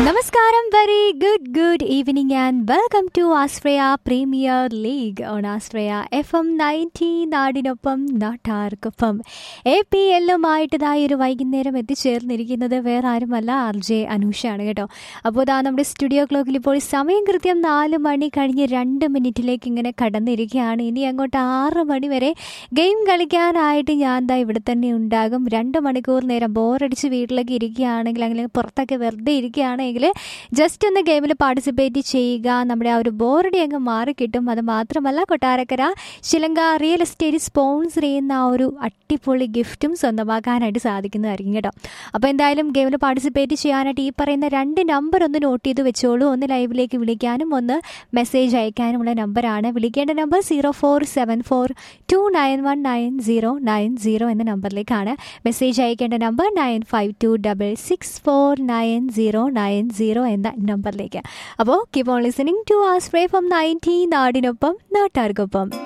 നമസ്കാരം very good good evening and welcome to Ashraya premier league on Ashraya F M ninety നാടിനൊപ്പം നാട്ടാർക്കൊപ്പം A P എല്ലുമായിട്ട് ഇതായി ഒരു വൈകുന്നേരം എത്തിച്ചേർന്നിരിക്കുന്നത് വേറെ ആരുമല്ല ആർ ജെ അനൂഷാണ് കേട്ടോ അപ്പോൾ ഇതാ നമ്മുടെ സ്റ്റുഡിയോ ക്ലോക്കിൽ ഇപ്പോൾ സമയം കൃത്യം നാല് മണി കഴിഞ്ഞ് രണ്ട് മിനിറ്റിലേക്ക് ഇങ്ങനെ കടന്നിരിക്കുകയാണ് ഇനി അങ്ങോട്ട് ആറ് മണി വരെ ഗെയിം കളിക്കാനായിട്ട് ഞാൻ ദാ ഇവിടെ തന്നെ ഉണ്ടാകും രണ്ട് മണിക്കൂർ നേരം ബോറടിച്ച് വീട്ടിലേക്ക് ഇരിക്കുകയാണെങ്കിൽ അല്ലെങ്കിൽ പുറത്തൊക്കെ വെറുതെ ഇരിക്കുകയാണെങ്കിൽ ജസ്റ്റ് ഒന്ന് ഗെയിമിൽ പാർട്ടിസിപ്പേറ്റ് ചെയ്യുക നമ്മുടെ ആ ഒരു ബോറടി അങ്ങ് മാറിക്കിട്ടും അത് മാത്രമല്ല Kottarakkara Shilanka real estate sponsor ചെയ്യുന്ന ആ ഒരു അടിപൊളി ഗിഫ്റ്റും സ്വന്തമാക്കാനായിട്ട് സാധിക്കുന്നതായിരിക്കും കേട്ടോ അപ്പോൾ എന്തായാലും ഗെയിമിൽ പാർട്ടിസിപ്പേറ്റ് ചെയ്യാനായിട്ട് ഈ പറയുന്ന രണ്ട് നമ്പർ ഒന്ന് നോട്ട് ചെയ്ത് വെച്ചോളൂ ഒന്ന് ലൈവിലേക്ക് വിളിക്കാനും ഒന്ന് മെസ്സേജ് അയക്കാനുമുള്ള നമ്പറാണ് വിളിക്കേണ്ട number zero four seven four two nine one nine zero nine zero എന്ന നമ്പറിലേക്കാണ് മെസ്സേജ് അയക്കേണ്ട number nine five two double six four nine zero nine zero എന്ന നമ്പറിലേക്ക് അപ്പോൾ keep on listening to Ashraya FM ninety നാടിനൊപ്പം നാട്ടാർക്കൊപ്പം